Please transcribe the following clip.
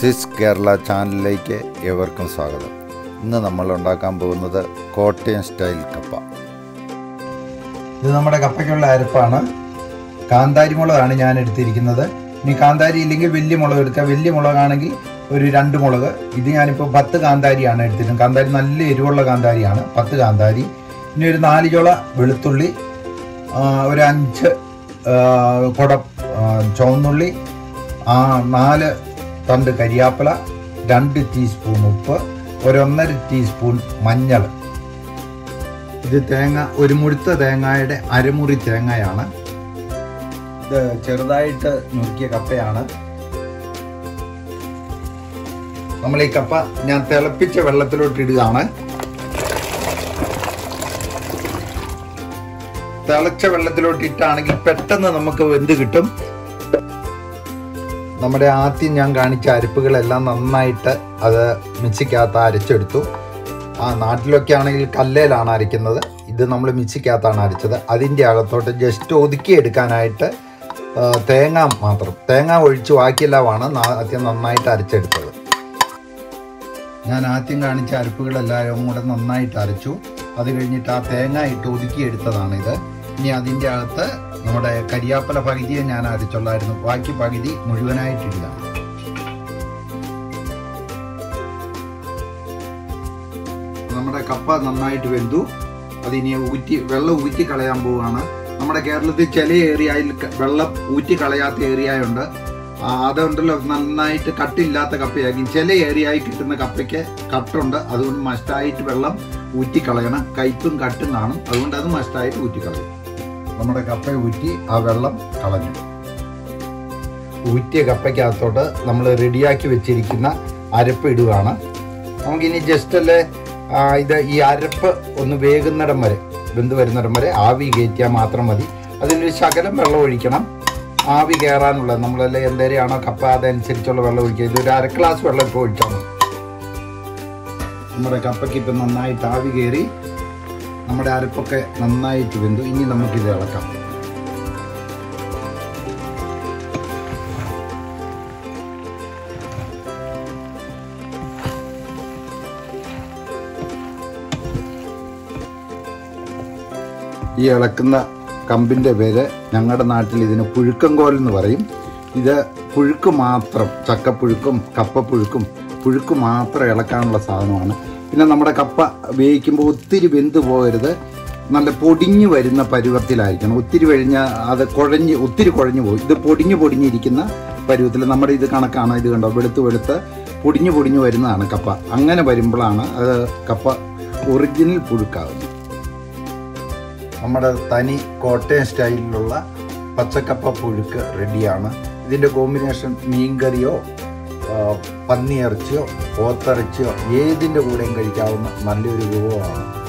Swiss Kerala ചാനലിലേക്ക് ഏവർക്കും സ്വാഗതം ഇന്ന് നമ്മൾ ഉണ്ടാക്കാൻ പോകുന്നത് കോട്ടയം സ്റ്റൈൽ കപ്പ ഇത് നമ്മുടെ കപ്പയ്ക്കുള്ള അരപ്പാണ് കാന്താരി മുളകാണ് ഞാൻ എടുത്തിരിക്കുന്നത് ഇനി കാന്താരി ഇല്ലെങ്കിൽ വലിയ മുളക് എടുക്കുക വലിയ മുളകാണെങ്കിൽ ഒരു രണ്ട് മുളക് ഇത് ഞാനിപ്പോൾ പത്ത് കാന്താരിയാണ് എടുത്തിരുന്നത് കാന്താരി നല്ല എരിവുള്ള കാന്താരിയാണ് പത്ത് കാന്താരി ഇനി ഒരു നാല് ചോള വെളുത്തുള്ളി ആ, ഒരു അഞ്ച് ആ, കുട ആ, ചുവന്നുള്ളി ആ, നാല് തണ്ട് കരിയാപ്പില രണ്ട് ടീസ്പൂൺ ഉപ്പ് ഒരു ഒന്നര ടീസ്പൂൺ മഞ്ഞൾ ഇത് തേങ്ങ ഒരു മുഴുത്ത തേങ്ങയുടെ അരമുറി തേങ്ങയാണ് ഇത് ചെറുതായിട്ട് നുറുക്കിയ കപ്പയാണ് നമ്മൾ ഈ കപ്പ ഞാൻ തിളപ്പിച്ച വെള്ളത്തിലോട്ട് ഇടുകയാണ് തിളച്ച വെള്ളത്തിലോട്ട് ഇട്ടാണെങ്കിൽ പെട്ടെന്ന് നമുക്ക് വെന്ത് കിട്ടും നമ്മുടെ ആദ്യം ഞാൻ കാണിച്ച അരപ്പുകളെല്ലാം നന്നായിട്ട് അത് മിക്സിക്കകത്ത് അരച്ചെടുത്തു ആ നാട്ടിലൊക്കെ ആണെങ്കിൽ കല്ലേലാണ് അരയ്ക്കുന്നത് ഇത് നമ്മൾ മിക്സിക്കകത്താണ് അരച്ചത് അതിൻ്റെ അകത്തോട്ട് ജസ്റ്റ് ഒതുക്കി എടുക്കാനായിട്ട് ആ, തേങ്ങ മാത്രം തേങ്ങ ഒഴിച്ച് ബാക്കിയെല്ലാമാണ് നാ- ആദ്യം നന്നായിട്ട് അരച്ചെടുത്തത് ഞാൻ ആദ്യം കാണിച്ച അരപ്പുകളെല്ലാം കൂടെ നന്നായിട്ട് അരച്ചു അത് കഴിഞ്ഞിട്ട് ആ തേങ്ങ ഇട്ട് ഒതുക്കി എടുത്തതാണിത് ഇനി അതിൻ്റെ അകത്ത് നമ്മുടെ കരിയാപ്പല പകുതിയെ ഞാൻ അരച്ചുള്ളായിരുന്നു ബാക്കി പകുതി മുഴുവനായിട്ട് ഇടുക നമ്മുടെ കപ്പ നന്നായിട്ട് വെന്തു അതിനി ഊറ്റി വെള്ളം ഊറ്റി കളയാൻ പോവുകയാണ് നമ്മുടെ കേരളത്തിൽ ചില ഏരിയയിൽ ക- വെള്ളം ഊറ്റി കളയാത്ത ഏരിയ ഉണ്ട് ആ, അതുകൊണ്ടല്ലോ നന്നായിട്ട് കട്ടില്ലാത്ത കപ്പയായിരിക്കും ചില ഏരിയയിൽ കിട്ടുന്ന കപ്പയ്ക്ക് കട്ടുണ്ട് അതുകൊണ്ട് മസ്റ്റായിട്ട് വെള്ളം ഊറ്റി കളയണം കയ്പും കട്ടും കാണും അതുകൊണ്ട് അത് മസ്റ്റായിട്ട് ഊറ്റി കളയും നമ്മുടെ കപ്പ ഊറ്റി ആ വെള്ളം കളഞ്ഞു ഊറ്റിയ കപ്പയ്ക്കകത്തോട്ട് നമ്മൾ റെഡിയാക്കി വെച്ചിരിക്കുന്ന അരപ്പ് ഇടുകയാണ് നമുക്കിനി ജസ്റ്റ് അല്ലേ ആ, ഇത് ഈ അരപ്പ് ഒന്ന് വേകുന്നിടം വരെ വെന്ത് വരുന്നിടം വരെ ആവി കയറ്റിയാൽ മാത്രം മതി അതിനൊരു ശകലം വെള്ളം ഒഴിക്കണം ആവി കയറാനുള്ള നമ്മളല്ലേ എന്തേരെയാണോ കപ്പ അതനുസരിച്ചുള്ള വെള്ളം ഒഴിക്കുക ഇതൊരു അര ഗ്ലാസ് വെള്ളം ഇപ്പോൾ ഒഴിച്ചാൽ മതി നമ്മുടെ കപ്പയ്ക്ക് ഇപ്പം നന്നായിട്ട് ആവി കയറി നമ്മുടെ അരപ്പൊക്കെ നന്നായിട്ട് വെന്തു ഇനി നമുക്കിത് ഇളക്കാം ഈ ഇളക്കുന്ന കമ്പിന്റെ പേര് ഞങ്ങളുടെ നാട്ടിൽ ഇതിന് പുഴുക്കങ്കോൽ എന്ന് പറയും ഇത് പുഴുക്ക് മാത്രം ചക്കപ്പുഴുക്കും കപ്പപ്പുഴുക്കും പുഴുക്ക് മാത്രം ഇളക്കാനുള്ള സാധനമാണ് പിന്നെ നമ്മുടെ കപ്പ വേവിക്കുമ്പോൾ ഒത്തിരി വെന്ത് പോകരുത് നല്ല പൊടിഞ്ഞു വരുന്ന പരുവത്തിലായിരിക്കണം ഒത്തിരി കഴിഞ്ഞ അത് കുഴഞ്ഞ് ഒത്തിരി കുഴഞ്ഞു പോകും ഇത് പൊടിഞ്ഞു പൊടിഞ്ഞിരിക്കുന്ന പരുവത്തിൽ നമ്മുടെ ഇത് കണക്കാണ് ഇത് കണ്ടോ വെളുത്ത് വെളുത്ത് പൊടിഞ്ഞു പൊടിഞ്ഞു വരുന്നതാണ് കപ്പ അങ്ങനെ വരുമ്പോഴാണ് അത് കപ്പ ഒറിജിനൽ പുഴുക്കാവുന്നത് നമ്മുടെ തനി കോട്ടയം സ്റ്റൈലിലുള്ള പച്ചക്കപ്പ പുഴുക്ക് റെഡിയാണ് ഇതിൻ്റെ കോമ്പിനേഷൻ മീൻകറിയോ ആ, പന്നിയിറച്ചിയോ പോത്തിറച്ചിയോ ഏതിൻ്റെ കൂടെയും കഴിക്കാവുന്ന നല്ലൊരു വിഭവമാണ്